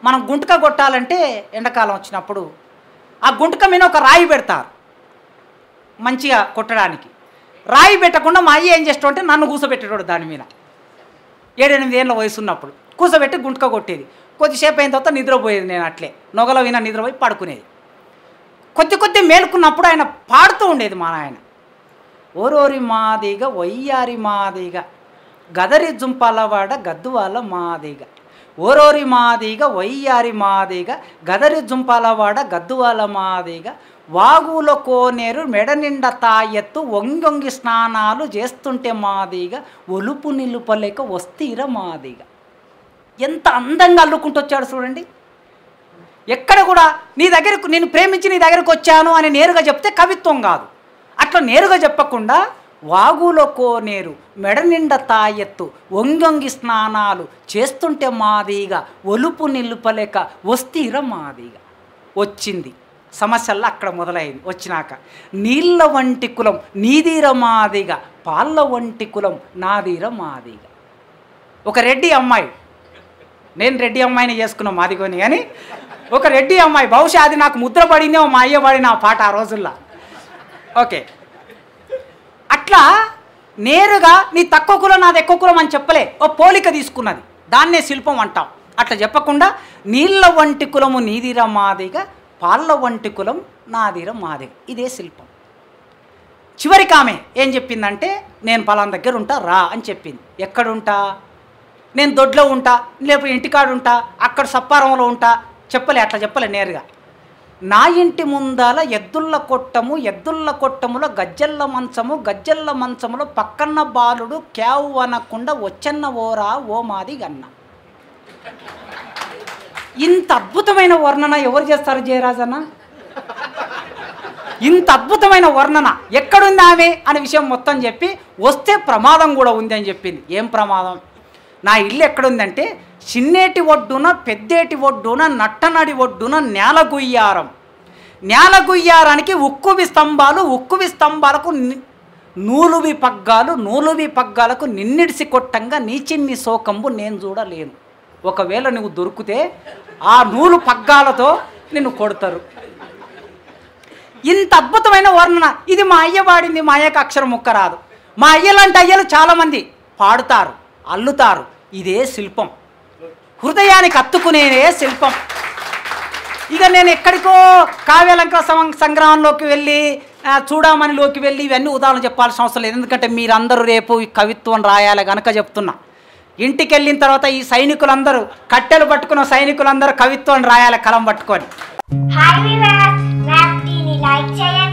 మనం గుంటక కొట్టాలంటే ఎండాకాలం వచ్చినప్పుడు ఆ గుంటక మీద ఒక రాయి పెడతారు మంచిగా కొట్టడానికి రాయి పెట్టకుండా మా అయ్య ఏం చేస్తాడు అంటే నన్ను కూసబెట్టేటోడు దాని మీద ఏడెనిమిది ఏళ్ళ వయసు ఉన్నప్పుడు కూసబెట్టి గుంటక కొట్టేది కొద్దిసేపు అయిన తర్వాత నిద్రపోయేది నేను అట్లే నొగల విన నిద్రపోయి పడుకునేది కొద్ది కొద్ది మేలుకున్నప్పుడు ఆయన పాడుతూ ఉండేది మా నాయన ఓరోరి మాదిగ వయ్యారి మాదిగ గదరి జుంపాలవాడ గద్దువాల మాదిగ ఓరోరి మాదిగ వయ్యారి మాదిగ గదరి జుంపాలవాడ గద్దువాల మాదిగ వాగుల కోనేరు మెడ నిండా తాయెత్తు వంగొంగి స్నానాలు చేస్తుంటే మాదిగ ఒలుపు నిలుపలేక వస్తీర మాదిగ ఎంత అందంగా అల్లుకుంటూ వచ్చాడు చూడండి ఎక్కడ కూడా నీ దగ్గరకు నేను ప్రేమించి నీ దగ్గరకు వచ్చాను అని నేరుగా చెప్తే కవిత్వం కాదు అట్లా నేరుగా చెప్పకుండా వాగులో కోనేరు మెడ నిండా తాయెత్తు వంగొంగి స్నానాలు చేస్తుంటే మాదిగా ఒలుపు నిలుపలేక వస్తీర మాదిగా వచ్చింది సమస్యల్లో అక్కడ మొదలైంది వచ్చినాక నీళ్ళ వంటి కులం నీదీర మాదిగా పాళ్ళ వంటి కులం నాదీర మాదిగా ఒక రెడ్డి అమ్మాయి నేను రెడ్డి అమ్మాయిని చేసుకున్నా మాదిగోని కానీ ఒక రెడ్డి అమ్మాయి బహుశా అది నాకు ముద్ర పడిందేమో మా అయ్య పడిన ఆ పాట ఆ రోజుల్లో ఓకే అట్లా నేరుగా నీ తక్కువ కులం నాది ఎక్కువ కులం అని చెప్పలే ఓ పోలిక తీసుకున్నది దాన్నే శిల్పం అంటాం అట్లా చెప్పకుండా నీళ్ళ వంటి కులము నీదిర మాదిగా పాళ్ళ వంటి కులం నాదిర మాదిగ ఇదే శిల్పం చివరికి ఆమె ఏం చెప్పిందంటే నేను పలానా దగ్గర ఉంటా రా అని చెప్పింది ఎక్కడుంటా నేను దొడ్లో ఉంటా లేకపోతే ఇంటికాడు ఉంటా అక్కడ సప్పారంలో ఉంటా చెప్పలే అట్లా చెప్పలే నేరుగా నా ఇంటి ముందాల ఎద్దుల్ల కొట్టము ఎద్దుల్ల కొట్టములో గజ్జల్ల మంచము గజ్జల్ల మంచములో పక్కన్న బాలుడు క్యావు అనకుండా వచ్చన్న ఓరా ఓ మాది గన్న ఇంత అద్భుతమైన వర్ణన ఎవరు చేస్తారు జయరాజన్న ఇంత అద్భుతమైన వర్ణన ఎక్కడుంది ఆమె అనే విషయం మొత్తం చెప్పి వస్తే ప్రమాదం కూడా ఉంది అని చెప్పింది ఏం ప్రమాదం నా ఇల్లు ఎక్కడుందంటే చిన్నేటి ఒడ్డున పెద్దేటి ఒడ్డున నట్టనడి ఒడ్డున నేలగుయ్యారం నేలగుయ్యారానికి ఉక్కువి స్తంభాలు ఉక్కువి స్తంభాలకు ని- నూలువి పగ్గాలు నూలువి పగ్గాలకు నిన్నిడిసి కొట్టంగా నీ చిన్ని శోకంబు నేను చూడలేను ఒకవేళ నువ్వు దొరికితే ఆ నూలు పగ్గాలతో నిన్ను కొడతారు ఇంత అద్భుతమైన వర్ణన ఇది మా అయ్య వాడింది మా అయ్యకు అక్షరం ముక్క రాదు మా అయ్యలాంటి అయ్యలు చాలామంది పాడుతారు అల్లుతారు ఇదే శిల్పం హృదయానికి అత్తుకునేదే శిల్పం ఇక నేను ఎక్కడికో కావ్యాలంక సం- సంగ్రహంలోకి వెళ్ళి ఆ, చూడమనిలోకి వెళ్ళి ఇవన్నీ ఉదాహరణ చెప్పాల్సిన అవసరం లేదు ఎందుకంటే మీరందరూ రేపు ఈ కవిత్వం రాయాలి గనక చెప్తున్నా ఇంటికి వెళ్ళిన తర్వాత ఈ సైనికులందరూ కట్టెలు పట్టుకున్న సైనికులందరూ కవిత్వం రాయాలి కలం పట్టుకొని హాయ్ వివర్స్ నాకు దీన్ని లైక్ చేయండి